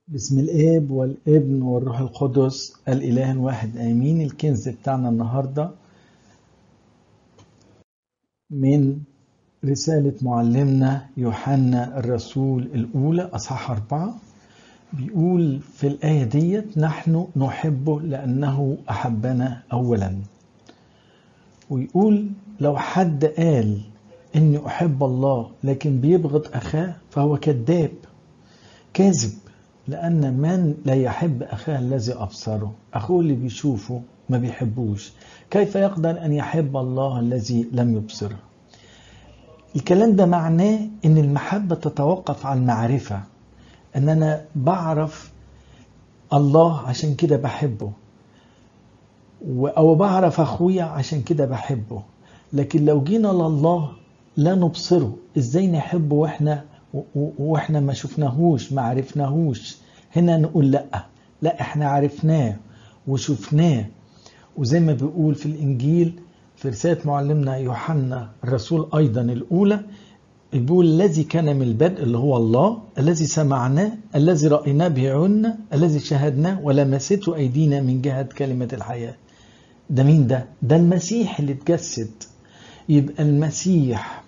بسم الاب والابن والروح القدس الاله الواحد امين الكنز بتاعنا النهارده من رسالة معلمنا يوحنا الرسول الأولى أصحاح أربعة بيقول في الآية ديت نحن نحبه لأنه أحبنا أولا ويقول لو حد قال إني أحب الله لكن بيبغض أخاه فهو كذاب كاذب لأن من لا يحب أخاه الذي أبصره أخوه اللي بيشوفه ما بيحبوش كيف يقدر أن يحب الله الذي لم يبصره الكلام ده معناه ان المحبة تتوقف على المعرفة ان انا بعرف الله عشان كده بحبه او بعرف اخويا عشان كده بحبه لكن لو جينا لله لا نبصره ازاي نحبه واحنا واحنا ما شفناهوش ما عرفناهوش هنا نقول لا لا احنا عرفناه وشفناه وزي ما بيقول في الانجيل في رسالة معلمنا يوحنا الرسول أيضا الأولى بيقول الذي كان من البدء اللي هو الله الذي سمعناه الذي رأيناه بعيوننا الذي شاهدناه ولمسته أيدينا من جهة كلمة الحياة ده مين ده؟ ده المسيح اللي اتجسد يبقى المسيح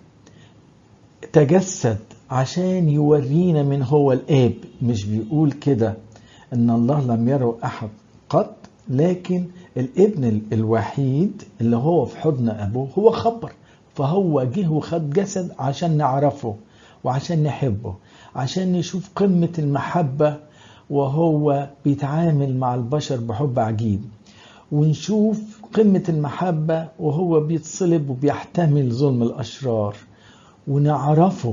تجسد عشان يورينا من هو الآب مش بيقول كده إن الله لم يره أحد قط لكن الابن الوحيد اللي هو في حضن ابوه هو خبر فهو جه وخد جسد عشان نعرفه وعشان نحبه عشان نشوف قمة المحبة وهو بيتعامل مع البشر بحب عجيب ونشوف قمة المحبة وهو بيتصلب وبيحتمل ظلم الأشرار ونعرفه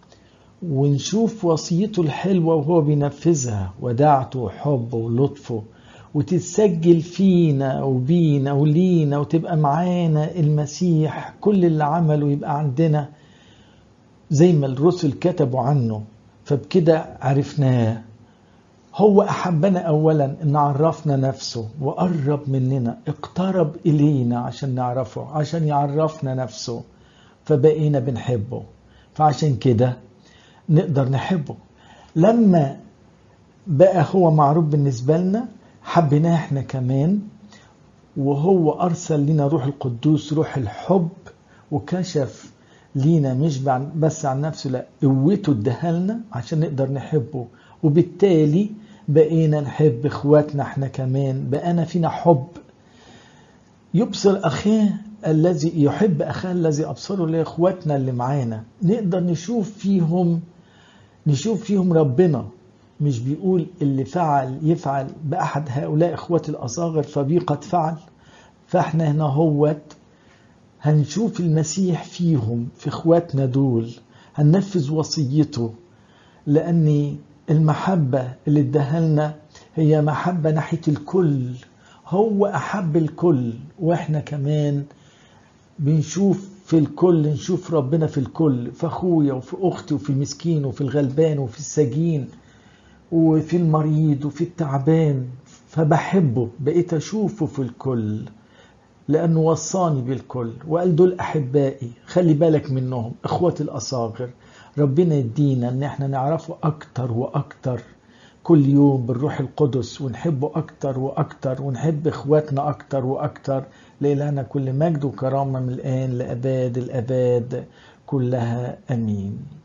ونشوف وصيته الحلوة وهو بينفذها ودعته وحبه ولطفه وتتسجل فينا وبينا ولينا وتبقى معانا المسيح كل اللي عمله يبقى عندنا زي ما الرسل كتبوا عنه فبكده عرفناه هو أحبنا أولا إن عرفنا نفسه وقرب مننا اقترب إلينا عشان نعرفه عشان يعرفنا نفسه فبقينا بنحبه فعشان كده نقدر نحبه لما بقى هو معروف بالنسبة لنا حبيناه احنا كمان وهو ارسل لنا روح القدوس روح الحب وكشف لينا مش بس عن نفسه لا قوته اداها لنا عشان نقدر نحبه وبالتالي بقينا نحب اخواتنا احنا كمان بقينا فينا حب يبصر اخاه الذي يحب اخاه الذي ابصره لاخواتنا اللي معانا نقدر نشوف فيهم نشوف فيهم ربنا مش بيقول اللي فعل يفعل بأحد هؤلاء إخوة الأصاغر فبي قد فعل فإحنا هنا هوت هنشوف المسيح فيهم في إخواتنا دول هننفذ وصيته لأن المحبة اللي اداها لنا هي محبة ناحية الكل هو أحب الكل وإحنا كمان بنشوف في الكل نشوف ربنا في الكل في أخويا وفي أختي وفي المسكين وفي الغلبان وفي السجين وفي المريض وفي التعبان فبحبه بقيت أشوفه في الكل لأنه وصاني بالكل وقال دول أحبائي خلي بالك منهم إخوة الأصاغر ربنا يدينا إن احنا نعرفه أكتر وأكتر كل يوم بالروح القدس ونحبه أكتر وأكتر ونحب إخواتنا أكتر وأكتر لإلهنا كل مجد وكرامة من الآن لأباد الأباد كلها أمين